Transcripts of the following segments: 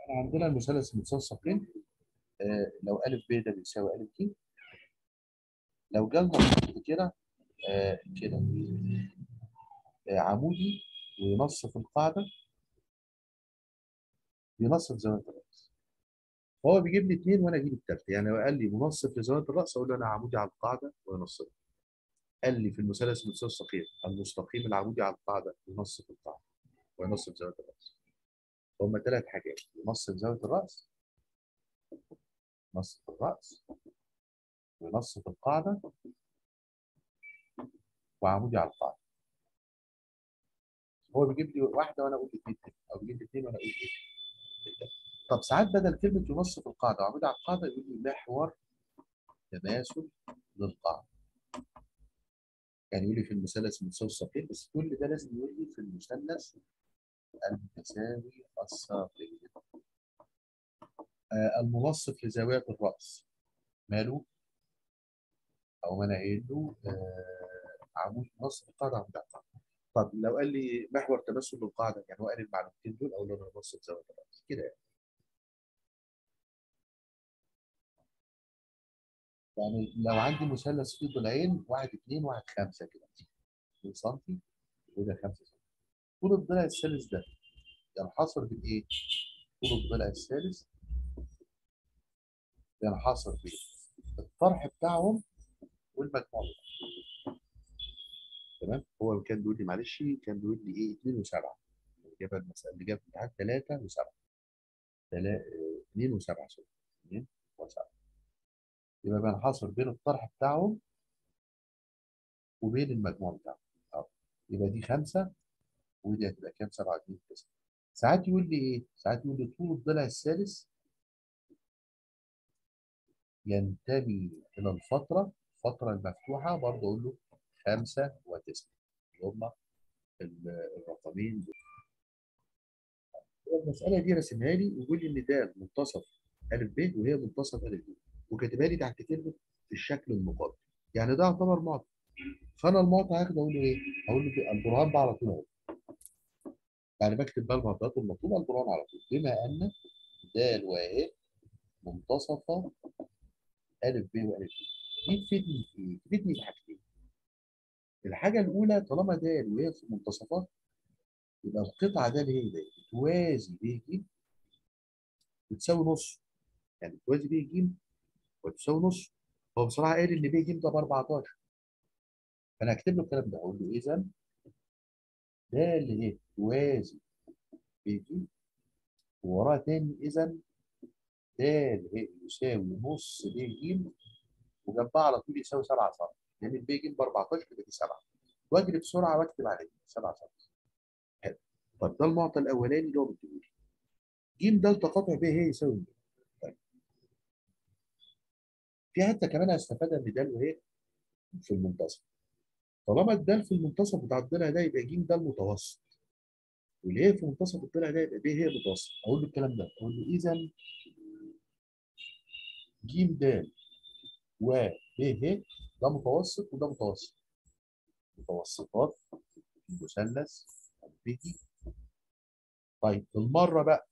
احنا عندنا المثلث المتساوي الساقين آه، لو أ ب ده بيساوي أ ج لو جالنا خط كده آه، كده آه، عمودي وينص في القاعدة ينص في زاوية الرأس هو بيجيب لي اثنين وانا اجيب الثالثة يعني لو قال لي منصف لزاوية الرأس اقول له انا عمودي على القاعدة وينصف قال لي في المثلث المتساوي الساقين المستقيم العمودي على القاعدة ينص في القاعدة وينص في زاوية الرأس هما ثلاث حاجات ينص في زاوية الرأس نص في الرأس ونص في القاعدة وعمودي على القاعدة هو بيجيب لي واحدة وأنا أقول اثنين أو بيجيب لي اثنين وأنا أقول إيه طب ساعات بدل كلمة ينص في القاعدة وعمودي على القاعدة يقول لي محور تماثل للقاعدة يعني يقول لي في المثلث المتساوي الساقين بس كل ده لازم يقول لي في المثلث المتساوي الساقين آه المنصف لزاوية الرأس ماله؟ أو ما أنا قايل له آه عمود نصف القاعدة عمود على القاعدة طب لو قال لي محور تمثل للقاعدة يعني هو قال المعلومتين دول أو لو أنا نصف زاوية الرأس كده يعني يعني لو عندي مثلث فيه ضلعين واحد اثنين واحد خمسة كده 2 سم وده 5 سم طول الضلع الثالث ده ينحصر بالايه؟ طول الضلع الثالث ينحصر بالطرح بتاعهم والمجموع بتاعهم تمام هو كان بيقول لي معلش كان بيقول لي ايه 2 و7 الاجابه المساله اللي جابت امتحان 3 و7 2 و7 سوري 2 و7 يبقى بينحصر بين الطرح بتاعهم وبين المجموع بتاعهم اه يبقى دي 5 ودي هتبقى كام 7 2 9 ساعات يقول لي ايه؟ ساعات يقول لي طول الضلع الثالث ينتمي الى الفتره الفتره المفتوحه برضه اقول له 5 و9 اللي هم الرقمين دول المساله دي رسمها لي ويقول لي ان ده منتصف ا ب وهي منتصف ا ب وكاتبها لي تحت كلمه في الشكل المقابل يعني ده يعتبر معطى فانا المعطى هاخده اقول له ايه؟ اقول له البرهان بقى على طول اهو يعني بكتب بقى المعطيات المطلوبه البرهان على طول بما ان د و منتصفه ا ب و ا ب دي تفيدني في ايه؟ تفيدني في حاجتين الحاجه الاولى طالما د وهي في منتصفات يبقى القطعه د اللي هي د توازي ب ج بتساوي نص يعني توازي ب ج وتساوي نص هو بصراحه قال ان ب ج ده ب 14 فانا هكتب له الكلام ده اقول له اذا د اللي هي توازي ب ج ووراها تاني اذا د اللي هي يساوي نص ب ج وجنبها على طول يساوي 7 سم لان الب ج ب 14 يبقى دي 7 واجري بسرعه واكتب عليه 7 سم حلو طب ده المعطى الاولاني اللي هو بيديه لي ج دلتا قطع ب هي يساوي طيب في حته كمان هستفادها ان د وهي في المنتصف طالما الدال في المنتصف بتاع الضلع ده يبقى ج ده المتوسط واللي هي في منتصف الضلع ده يبقى ب هي المتوسط اقول له الكلام ده اقول له اذا ج د و ب ه ده متوسط وده متوسط متوسطات المثلث البيتي طيب بالمره بقى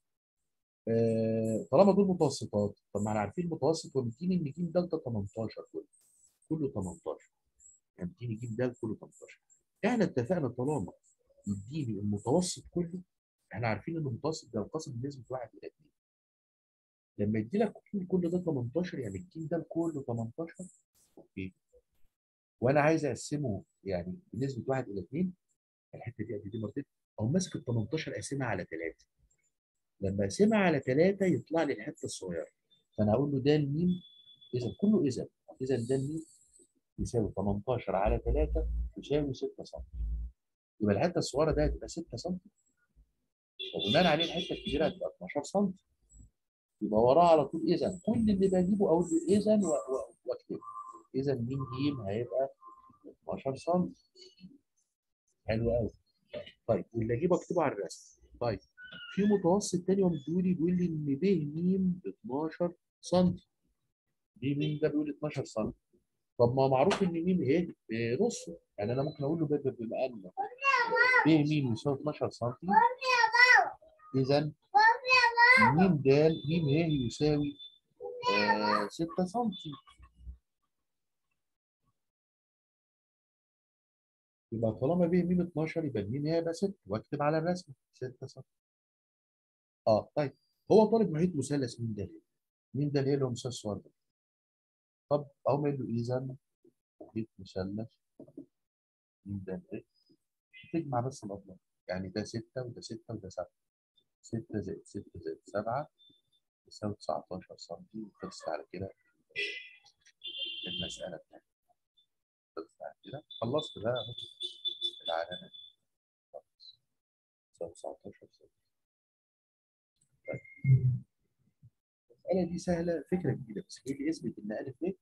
آه طالما دول متوسطات طب ما احنا عارفين المتوسط ومديني ان ج دلتا 18 كله كله 18 يعني مديني ج د كله 18 احنا اتفقنا طالما يديني المتوسط كله احنا عارفين ان المتوسط ده ينقسم بنسبه 1 الى 2 لما يدي لك كل ده 18 يعني الجيل ده كله 18 اوكي وانا عايز اقسمه يعني بنسبه 1 الى 2 الحته دي قد دي مرتين او ماسك ال 18 اقسمها على 3 لما اقسمها على 3 يطلع لي الحته الصغيره فانا هقول له ده الميم اذا كله اذا اذا ده الميم يساوي 18 على 3 يساوي 6 سم يبقى الحته الصغيره ده هتبقى 6 سم وبناء عليه الحته الكبيره هتبقى 12 سم يبقى وراه على طول اذا كل اللي بجيبه اقول له اذا واكتبه اذا مين ج هيبقى 12 سم حلو قوي طيب واللي اجيبه اكتبه على الرسم طيب في متوسط تاني هو مديولي بيقول لي ان ب م 12 سم ب م ده بيقول 12 سم طب ما معروف ان م هي نص يعني انا ممكن اقول له بما ان ب م يساوي 12 سم اذا م د م ه يساوي آه 6 سم يبقى طالما ب م 12 يبقى م هي يبقى 6 واكتب على الرسمه 6 سم اه طيب هو طالب محيط مثلث م د م د اللي هو مثلث الصور ده طب اقوم قايل له اذا محيط مثلث م د تجمع بس الاضلاع يعني ده 6 وده 6 وده 7 6 زائد 6 زائد 7 يساوي 19 سم وخلصت على كده المسألة بتاعتي خلصت على كده خلصت بقى اهو العلامة دي خلاص يساوي 19 سم طيب المسألة دي سهلة فكرة جديدة بس هي اللي اثبت إن ألف ب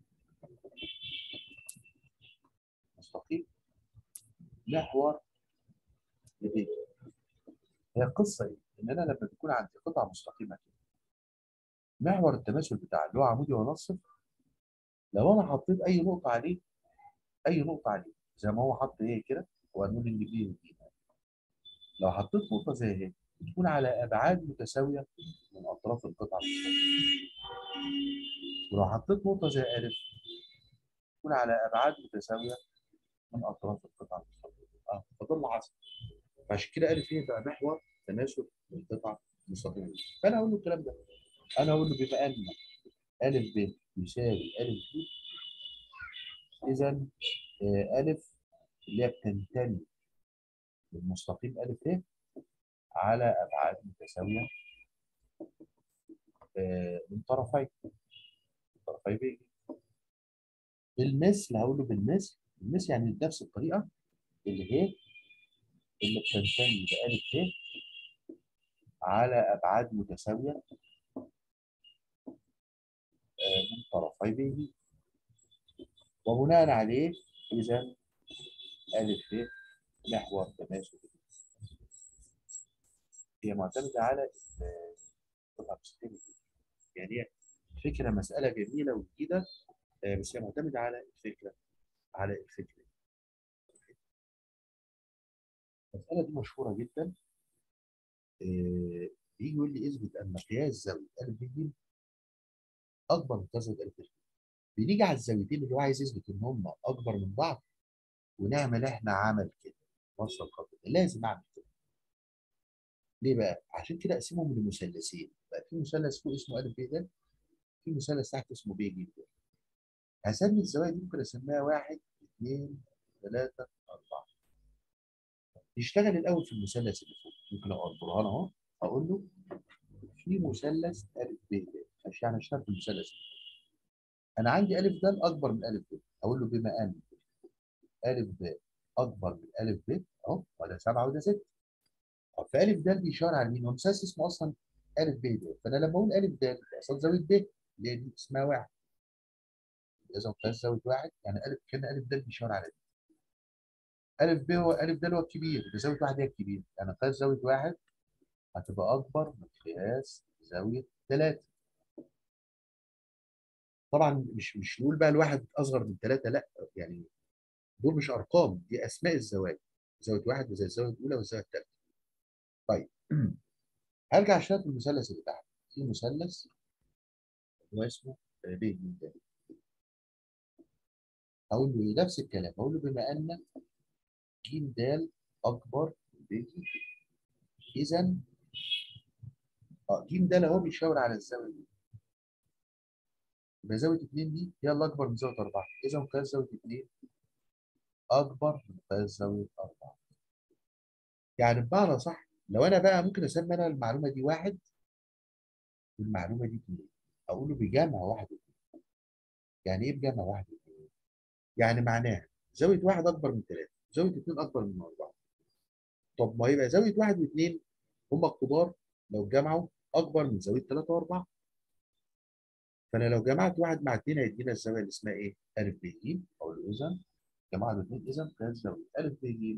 مستقيم محور لبيت هي القصة إيه؟ إن أنا لما بيكون عندي قطعة مستقيمة كده محور التماثل بتاع اللي هو عمودي ونصف لو أنا حطيت أي نقطة عليه أي نقطة عليه زي ما هو حط إيه كده وهنقول إن دي ودي لو حطيت نقطة زي هي بتكون على أبعاد متساوية من أطراف القطعة المستقيمة ولو حطيت نقطة زي ألف تكون على أبعاد متساوية من أطراف القطعة المستقيمة أه فده اللي حصل فعشان كده ألف هي بقى محور تناسب القطعة المستقيمة فأنا هقول له الكلام ده أنا هقول له بما أن ألف ب يساوي ألف ب إذا ألف اللي هي بتنتمي للمستقيم ألف ه على أبعاد متساوية من طرفي طرفي ب بالمثل هقول له بالمثل بالمثل يعني بنفس الطريقة اللي هي اللي بتنتمي بألف ه على أبعاد متساوية من طرفي ب وبناء عليه إذا ألف ه محور تماثل هي معتمدة على القطعة المستقيمة يعني هي فكرة مسألة جميلة وجديدة بس هي معتمدة على الفكرة على الفكرة المسألة دي مشهورة جدا يجي يقول لي اثبت أن قياس زاوية أ ب ج أكبر من قياس زاوية أ ب بنيجي على الزاويتين اللي هو عايز يثبت إن هم أكبر من بعض ونعمل إحنا عمل كده وصل خط لازم أعمل كده ليه بقى؟ عشان كده أقسمهم لمثلثين بقى في مثلث فوق اسمه أ ب ده في مثلث تحت اسمه ب ج ده هسمي الزوايا دي ممكن أسميها واحد اثنين ثلاثة أربعة نشتغل الأول في المثلث اللي فوق ممكن أقدرها أنا أهو أقول له في مثلث أ ب د مش يعني أشتغل في المثلث أنا عندي أ د أكبر من أ ب أقول له بما أن أ ب أكبر من أ ب أهو وده سبعة وده ستة طب في أ د بيشاور على مين؟ هو مثلث اسمه أصلا أ ب د فأنا لما أقول أ د قصاد زاوية ب اللي هي دي اسمها واحد إذا قياس زاوية واحد يعني أ كان أ د بيشاور على دي أ ب هو أ د اللي هو الكبير يبقى زاوية واحد هي الكبير يعني قياس زاوية واحد هتبقى أكبر من قياس زاوية ثلاثة طبعا مش مش نقول بقى الواحد أصغر من ثلاثة لا يعني دول مش أرقام دي أسماء الزوايا زاوية واحد وزي الزاوية الأولى والزاوية الثالثة طيب هرجع اشتغل في المثلث اللي تحت في مثلث هو اسمه ب ج د هقول له ايه نفس الكلام هقول له بما ان ج د اكبر من ب ج اذا اه ج د اهو بيشاور على الزاويه دي يبقى زاويه 2 دي هي اللي اكبر من زاويه 4 اذا قياس زاويه 2 اكبر من قياس زاويه 4 يعني بمعنى صح لو انا بقى ممكن اسمي انا المعلومه دي واحد والمعلومه دي اثنين اقول له بجمع واحد واثنين يعني ايه بجمع واحد واثنين؟ يعني معناها زاويه واحد اكبر من ثلاثه زاويه اثنين اكبر من اربعه طب ما يبقى زاويه واحد واثنين هم الكبار لو اتجمعوا اكبر من زاويه ثلاثه واربعه فانا لو جمعت واحد مع اثنين هيدينا الزاويه اللي اسمها ايه؟ ا ب ج اقول له اذا جمعت اثنين اذا قياس زاويه ا ب ج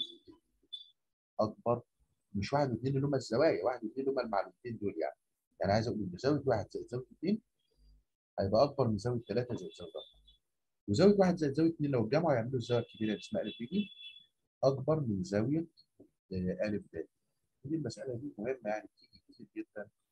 اكبر مش واحد واثنين اللي هم الزوايا واحد واثنين اللي هم المعلومتين دول يعني يعني عايز اقول ان زاويه واحد زائد زاويه اثنين هيبقى اكبر من زاويه ثلاثه زائد زاويه اربعه وزاويه واحد زائد زاويه اثنين لو اتجمعوا يعملوا الزاويه الكبيره اللي اسمها ا ب ج اكبر من زاويه ا د دي المساله دي مهمه يعني بتيجي كتير جدا